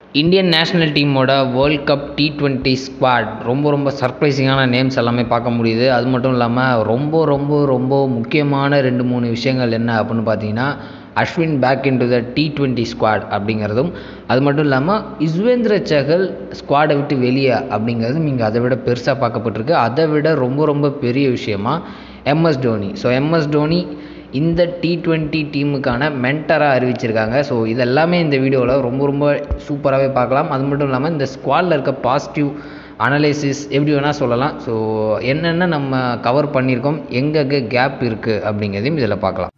Indian national டீமோட world cup T twenty squad ரொம்ப ரொம்ப சர்ப்ரைசிங்கான நேம்ஸ் எல்லாமே பார்க்க முடியுது அது மட்டும் இல்லாமல் ரொம்ப ரொம்ப ரொம்ப முக்கியமான ரெண்டு மூணு விஷயங்கள் என்ன அப்படின்னு பார்த்தீங்கன்னா Ashwin back in to the T twenty squad அப்படிங்கிறதும் அது மட்டும் இல்லாமல் யுஸ்வேந்திர சஹல் ஸ்குவாடை விட்டு வெளியே அப்படிங்கிறதும் இங்கே அதை விட பெருசாக பார்க்கப்பட்டிருக்கு அதை விட ரொம்ப ரொம்ப பெரிய விஷயமா MS Dhoni so MS Dhoni இந்த டி டுவெண்ட்டி டீமுக்கான மென்டராக அறிவிச்சிருக்காங்க ஸோ இதெல்லாமே இந்த வீடியோவில் ரொம்ப ரொம்ப சூப்பராகவே பார்க்கலாம் அது மட்டும் இல்லாமல் இந்த ஸ்குவாடில் இருக்க பாசிட்டிவ் அனலைசிஸ் எப்படி வேணால் சொல்லலாம் ஸோ என்னென்ன நம்ம கவர் பண்ணியிருக்கோம் எங்கெங்கே கேப் இருக்குது அப்படிங்கிறதையும் இதில் பார்க்கலாம்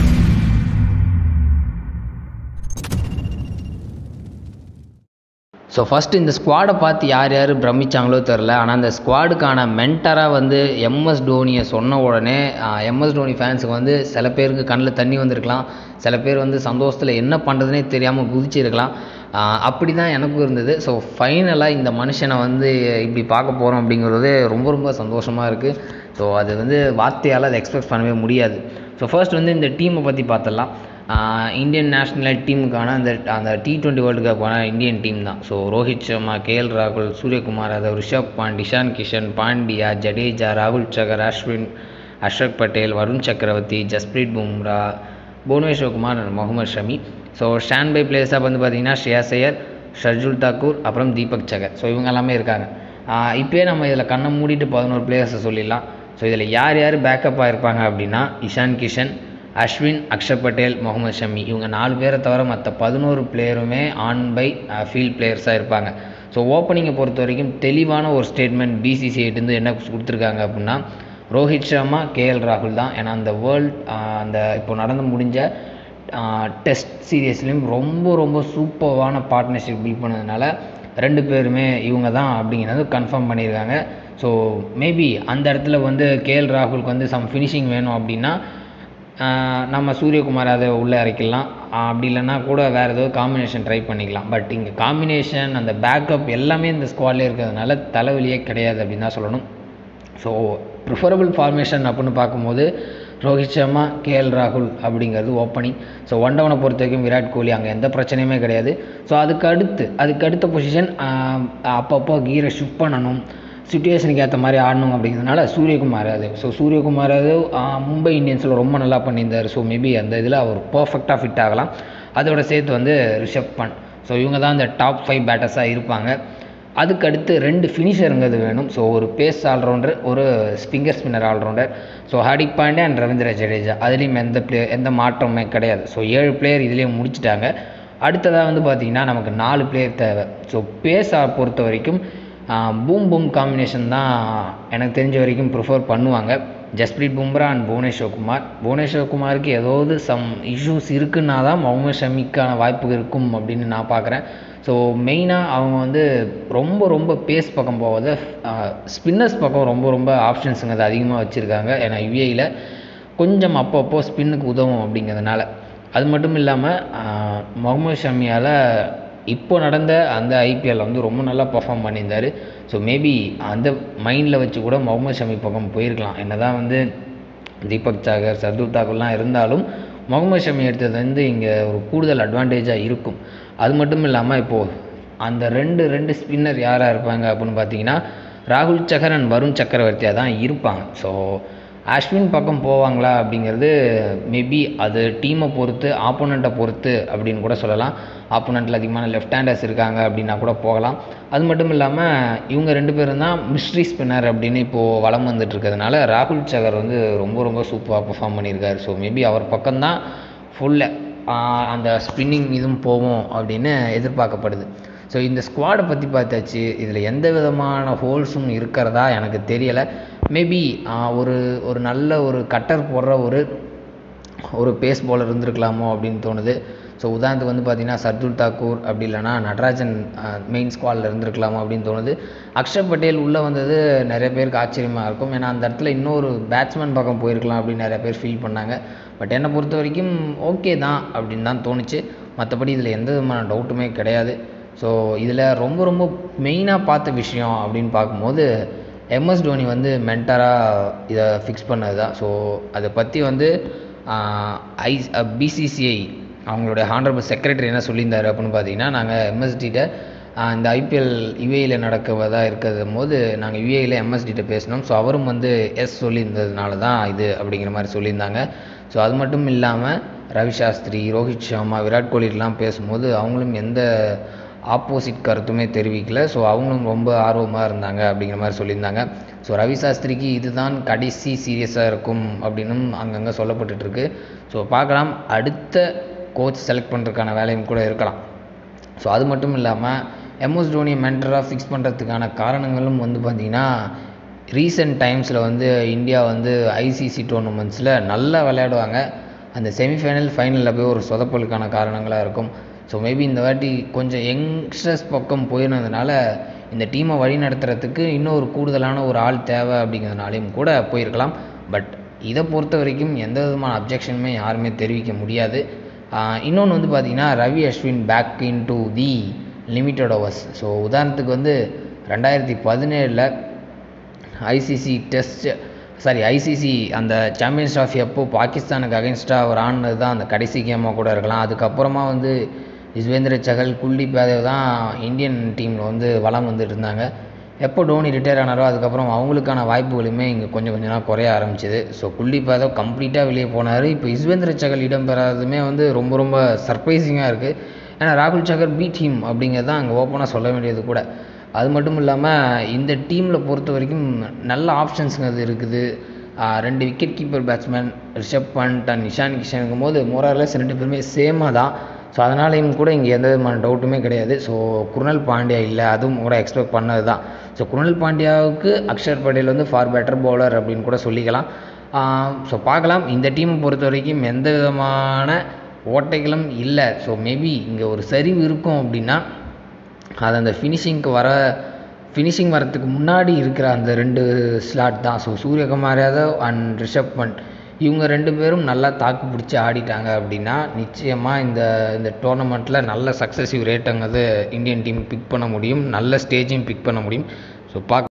ஸோ ஃபஸ்ட்டு இந்த ஸ்குவாடை பார்த்து யார் யார் பிரமிச்சாங்களோ தெரில ஆனால் அந்த ஸ்குவாடுக்கான மென்டராக வந்து எம்எஸ் டோனியை சொன்ன உடனே எம்எஸ் டோனி ஃபேன்ஸுக்கு வந்து சில பேருக்கு கண்ணில் தண்ணி வந்திருக்கலாம் சில பேர் வந்து சந்தோஷத்தில் என்ன பண்ணுறதுனே தெரியாமல் குதிச்சிருக்கலாம் அப்படி தான் எனக்கும் இருந்தது ஸோ ஃபைனலாக இந்த மனுஷனை வந்து இப்படி பார்க்க போகிறோம் அப்படிங்கிறது ரொம்ப ரொம்ப சந்தோஷமாக இருக்குது ஸோ அது வந்து வார்த்தையால் அதை எக்ஸ்பெக்ட் பண்ணவே முடியாது ஸோ ஃபர்ஸ்ட் வந்து இந்த டீமை பற்றி பார்த்துடலாம் இந்தியன் நேஷ்னல் டீமுக்கான அந்த அந்த T twenty world கப்பான Indian team தான் ஸோ ரோஹித் சர்மா கேஎல் ராகுல் சூரியகுமார் யாதவ் ரிஷப் பாண்ட் இஷான் கிஷன் பாண்டியா ஜடேஜா ராகுல் சகர் அஸ்வின் அஷ்ரக் பட்டேல் வருண் சக்கரவர்த்தி Jasprit Bumrah Bhubaneswar Kumar Mohammed Shami so stand by பிளேயர்ஸாக வந்து பார்த்தீங்கன்னா ஸ்ரேயா சையர் ஷர்ஜுல் தாக்கூர் அப்புறம் தீபக் சகர் ஸோ இவங்க எல்லாமே இருக்காங்க இப்போயே நம்ம இதில் கண்ணை மூடிட்டு பதினோரு பிளேயர்ஸை சொல்லிடலாம் ஸோ இதில் யார் யார் பேக்கப்பாக இருப்பாங்க அப்படின்னா இஷான் கிஷன் அஸ்வின் அக்ஷர் பட்டேல் முகமது ஷமி இவங்க நாலு பேரை தவிர மற்ற பதினோரு பிளேயருமே ஆன் பை ஃபீல்ட் பிளேயர்ஸாக இருப்பாங்க ஸோ ஓப்பனிங்கை பொறுத்த வரைக்கும் தெளிவான ஒரு ஸ்டேட்மெண்ட் பிசிசிஐட்டேருந்து என்ன கொடுத்துருக்காங்க அப்படின்னா ரோஹித் சர்மா கேஎல் ராகுல் தான் ஏன்னா அந்த வேர்ல்ட் அந்த இப்போ நடந்து முடிஞ்ச டெஸ்ட் சீரியஸ்லேயும் ரொம்ப ரொம்ப சூப்பர்வான பார்ட்னர்ஷிப் பில்ட் பண்ணதுனால ரெண்டு பேருமே இவங்க தான் அப்படிங்கிறது கன்ஃபார்ம் பண்ணியிருக்காங்க ஸோ மேபி அந்த இடத்துல வந்து கேஎல் ராகுலுக்கு வந்து சம் ஃபினிஷிங் வேணும் அப்படின்னா நம்ம சூரியகுமார் அதை உள்ளே இறக்கிடலாம் அப்படி இல்லைன்னா கூட வேறு ஏதோ காம்பினேஷன் ட்ரை பண்ணிக்கலாம் பட் இங்கே காம்பினேஷன் அந்த பேக்கப் எல்லாமே இந்த ஸ்குவாட்லேயே இருக்கிறதுனால தலைவலியே கிடையாது அப்படின்னு தான் சொல்லணும் ஸோ ப்ரிஃபரபிள் ஃபார்மேஷன் அப்படின்னு பார்க்கும்போது ரோஹித் சர்மா கேஎல் ராகுல் அப்படிங்கிறது ஓப்பனிங் ஸோ ஒன் டவுனை பொறுத்த வரைக்கும் விராட் கோலி அங்கே எந்த பிரச்சனையுமே கிடையாது ஸோ அதுக்கு அடுத்து அதுக்கு அடுத்த பொசிஷன் அப்பப்போ கீரை ஷிஃப்ட் பண்ணணும் சுச்சுவேஷனுக்கு ஏற்ற மாதிரி ஆடணும் அப்படிங்கிறதுனால சூரியகுமார் யாதவ் ஸோ சூரியகுமார் யாதவ் மும்பை இந்தியன்ஸில் ரொம்ப நல்லா பண்ணியிருந்தார் ஸோ மேபி அந்த இதில் அவர் பர்ஃபெக்டாக ஃபிட் ஆகலாம் அதோட சேர்த்து வந்து ரிஷப் பண்ட் ஸோ இவங்க தான் அந்த டாப் ஃபைவ் பேட்டர்ஸாக இருப்பாங்க அதுக்கு அடுத்து ரெண்டு ஃபினிஷருங்கிறது வேணும் ஸோ ஒரு பேஸ் ஆல்ரவுண்டர் ஒரு ஸ்பிங்கர் spinner all rounder so Hardik Pandey and Ravindra Jadeja அதுலேயும் எந்த பிளே எந்த மாற்றமுமே கிடையாது ஸோ ஏழு பிளேயர் இதுலேயும் முடிச்சிட்டாங்க அடுத்ததாக வந்து பார்த்திங்கன்னா நமக்கு நாலு பிளேயர் தேவை ஸோ பேஸ் பொறுத்த வரைக்கும் பூம் பூம் காம்பினேஷன் தான் எனக்கு தெரிஞ்ச வரைக்கும் ப்ரிஃபர் பண்ணுவாங்க ஜஸ்பிரீத் பும்ரா அண்ட் புவனேஸ்வர் குமார் புவனேஸ்வர் குமாருக்கு ஏதாவது சம் இஷ்யூஸ் இருக்குன்னா தான் முகமது ஷமிக்கான வாய்ப்பு இருக்கும் அப்படின்னு நான் பார்க்குறேன் ஸோ மெயினாக அவங்க வந்து ரொம்ப ரொம்ப பேஸ் பக்கம் போகாத ஸ்பின்னர்ஸ் பக்கம் ரொம்ப ரொம்ப ஆப்ஷன்ஸுங்க அதிகமாக வச்சுருக்காங்க ஏன்னா யுஏயில் கொஞ்சம் அப்பப்போ ஸ்பின்னுக்கு உதவும் அப்படிங்கிறதுனால அது மட்டும் இல்லாமல் முகமது ஷமியால் இப்போ நடந்த அந்த ஐபிஎல் வந்து ரொம்ப நல்லா பர்ஃபார்ம் பண்ணியிருந்தார் ஸோ மேபி அந்த மைண்டில் வச்சு கூட முகமது ஷமி பக்கம் போயிருக்கலாம் என்ன தான் வந்து தீபக் சாகர் சர்துல் தாக்கூர்லாம் இருந்தாலும் முகமது ஷமி எடுத்தது வந்து இங்கே ஒரு கூடுதல் அட்வான்டேஜாக இருக்கும் அது மட்டும் இல்லாமல் இப்போது அந்த ரெண்டு ரெண்டு ஸ்பின்னர் யாராக இருப்பாங்க அப்படின்னு பார்த்தீங்கன்னா ராகுல் சக்கர் அண்ட் வருண் சக்கரவர்த்தியாக தான் இருப்பாங்க ஸோ அஸ்வின் பக்கம் போவாங்களா அப்படிங்கிறது மேபி அது டீமை பொறுத்து ஆப்போனண்ட்டை பொறுத்து அப்படின்னு கூட சொல்லலாம் ஆப்போனண்ட்டில் அதிகமான லெஃப்ட் ஹேண்டர்ஸ் இருக்காங்க அப்படின்னா கூட போகலாம் அது மட்டும் இல்லாமல் இவங்க ரெண்டு பேரும் தான் மிஸ்ட்ரி ஸ்பின்னர் அப்படின்னு இப்போது வளம் வந்துட்டு இருக்கிறதுனால ராகுல் சகர் வந்து ரொம்ப ரொம்ப சூப்பராக பர்ஃபார்ம் பண்ணியிருக்காரு ஸோ மேபி அவர் பக்கம்தான் ஃபுல்லாக அந்த ஸ்பின்னிங் இதுவும் போவோம் அப்படின்னு எதிர்பார்க்கப்படுது ஸோ இந்த ஸ்குவாடை பற்றி பார்த்தாச்சு இதில் எந்த விதமான ஹோல்ஸும் இருக்கிறதா எனக்கு தெரியலை மேபி ஒரு ஒரு நல்ல ஒரு கட்டர் போடுற ஒரு ஒரு பேஸ் பாலர் இருந்திருக்கலாமோ அப்படின்னு தோணுது ஸோ உதாரணத்துக்கு வந்து பார்த்திங்கன்னா சர்துல் தாக்கூர் அப்படி இல்லைனா நடராஜன் மெயின் ஸ்குவாடில் இருந்திருக்கலாமோ அப்படின்னு தோணுது அக்ஷர் பட்டேல் உள்ளே வந்தது நிறைய பேருக்கு ஆச்சரியமாக இருக்கும் ஏன்னா அந்த இடத்துல இன்னொரு பேட்ஸ்மேன் பக்கம் போயிருக்கலாம் அப்படின்னு நிறைய பேர் ஃபீல் பண்ணாங்க பட் என்னை பொறுத்த வரைக்கும் ஓகே தான் அப்படின்னு தான் தோணுச்சு மற்றபடி இதில் எந்த விதமான டவுட்டுமே கிடையாது ஸோ இதில் ரொம்ப ரொம்ப மெயினாக பார்த்த விஷயம் அப்படின்னு பார்க்கும்போது எம்எஸ் தோனி வந்து மென்டராக இதை ஃபிக்ஸ் பண்ணது தான் ஸோ அதை பற்றி வந்து ஐ பிசிசிஐ அவங்களுடைய ஹானரபிள் செக்ரட்டரி என்ன சொல்லியிருந்தாரு அப்படின்னு பார்த்தீங்கன்னா நாங்கள் எம்எஸ்டிட்ட இந்த ஐபிஎல் யுஏயில் நடக்குவதாக இருக்கிறது போது நாங்கள் யுஏயில் எம்எஸ்டிட்ட பேசினோம் ஸோ அவரும் வந்து எஸ் சொல்லியிருந்ததுனால தான் இது அப்படிங்கிற மாதிரி சொல்லியிருந்தாங்க ஸோ அது மட்டும் இல்லாமல் ரவி சாஸ்திரி ரோஹித் சர்மா விராட் கோலிலாம் பேசும்போது அவங்களும் எந்த ஆப்போசிட் கருத்துமே தெரிவிக்கல ஸோ அவங்களும் ரொம்ப ஆர்வமாக இருந்தாங்க அப்படிங்கிற மாதிரி சொல்லியிருந்தாங்க ஸோ ரவி சாஸ்திரிக்கு இதுதான் கடைசி சீரியஸாக இருக்கும் அப்படின்னும் அங்கங்கே சொல்லப்பட்டுருக்கு ஸோ பார்க்கலாம் அடுத்த கோச் செலக்ட் பண்ணுறதுக்கான வேலையும் கூட இருக்கலாம் ஸோ அது மட்டும் இல்லாமல் எம்எஸ் தோனியை மென்டராக ஃபிக்ஸ் பண்ணுறதுக்கான காரணங்களும் வந்து பார்த்திங்கன்னா ரீசெண்ட் டைம்ஸில் வந்து இந்தியா வந்து ஐசிசி டோர்னமெண்ட்ஸில் நல்லா விளையாடுவாங்க அந்த செமிஃபைனல் ஃபைனலில் போய் ஒரு சொதப்பலுக்கான காரணங்களாக இருக்கும் ஸோ மேபி இந்த வாட்டி கொஞ்சம் யங்ஸ்டர்ஸ் பக்கம் போயிருந்ததுனால இந்த டீமை வழி நடத்துறதுக்கு இன்னும் ஒரு கூடுதலான ஒரு ஆள் தேவை அப்படிங்கிறதுனாலையும் கூட போயிருக்கலாம் பட் இதை பொறுத்த வரைக்கும் எந்த விதமான அப்ஜெக்ஷனுமே யாருமே தெரிவிக்க முடியாது இன்னொன்று வந்து பார்த்திங்கன்னா Ravi Ashwin back in to the limited overs so உதாரணத்துக்கு வந்து ரெண்டாயிரத்தி பதினேழில் ஐசிசி டெஸ்ட் சாரி ஐசிசி அந்த சாம்பியன்ஸ் ட்ராஃபி அப்போ பாகிஸ்தானுக்கு அகேன்ஸ்டாக அவர் ஆடினது தான் அந்த கடைசி கேமாக கூட இருக்கலாம் அதுக்கப்புறமா வந்து யுஸ்வேந்திர சகல் குல்தீப் யாதவ் தான் இந்தியன் டீமில் வந்து வளம் வந்துட்டு இருந்தாங்க எப்போ டோனி ரிட்டையர் ஆனாரோ அதுக்கப்புறம் அவங்களுக்கான வாய்ப்புகளுமே இங்கே கொஞ்சம் கொஞ்சமாக குறைய ஆரம்பிச்சிது ஸோ குல்தீப் யாதவ் கம்ப்ளீட்டாக வெளியே போனார் இப்போ யுஸ்வேந்திர சகல் இடம் பெறாததுமே வந்து ரொம்ப ரொம்ப சர்ப்ரைசிங்காக இருக்குது ஏன்னா ராகுல் சகர் பி டீம் அப்படிங்கிறது தான் அங்கே ஓப்பனாக சொல்ல வேண்டியது கூட அது மட்டும் இல்லாமல் இந்த டீமில் பொறுத்த வரைக்கும் நல்ல ஆப்ஷன்ஸுங்க இருக்குது ரெண்டு wicket keeper batsman Rishabh Pant and Nishan கிஷனுங்கும் போது மோரார்லஸ் ரெண்டு பேருமே சேமாக தான் ஸோ அதனாலையும் கூட இங்கே எந்த விதமான டவுட்டுமே கிடையாது ஸோ குருணல் பாண்டியா இல்லை அதுவும் கூட எக்ஸ்பெக்ட் பண்ணது தான் ஸோ குருணல் பாண்டியாவுக்கு அக்ஷர் பட்டேல் வந்து ஃபார் பெட்டர் பவுலர் அப்படின்னு கூட சொல்லிக்கலாம் ஸோ பார்க்கலாம் இந்த டீமை பொறுத்த வரைக்கும் எந்த விதமான ஓட்டைகளும் இல்லை ஸோ மேபி இங்கே ஒரு சரிவு இருக்கும் அப்படின்னா அது அந்த ஃபினிஷிங்க்கு வர ஃபினிஷிங் வரத்துக்கு முன்னாடி இருக்கிற அந்த ரெண்டு ஸ்லாட் தான் ஸோ சூரியகுமார் யாதவ் அண்ட் ரிஷப் பண்ட் இவங்க ரெண்டு பேரும் நல்லா தாக்கு பிடிச்சி ஆடிட்டாங்க அப்படின்னா நிச்சயமாக இந்த இந்த டோர்னமெண்ட்டில் நல்ல சக்ஸஸிவ் ரேட்டுங்கிறது இந்தியன் டீம் பிக் பண்ண முடியும் நல்ல ஸ்டேஜையும் பிக் பண்ண முடியும் ஸோ பார்க்க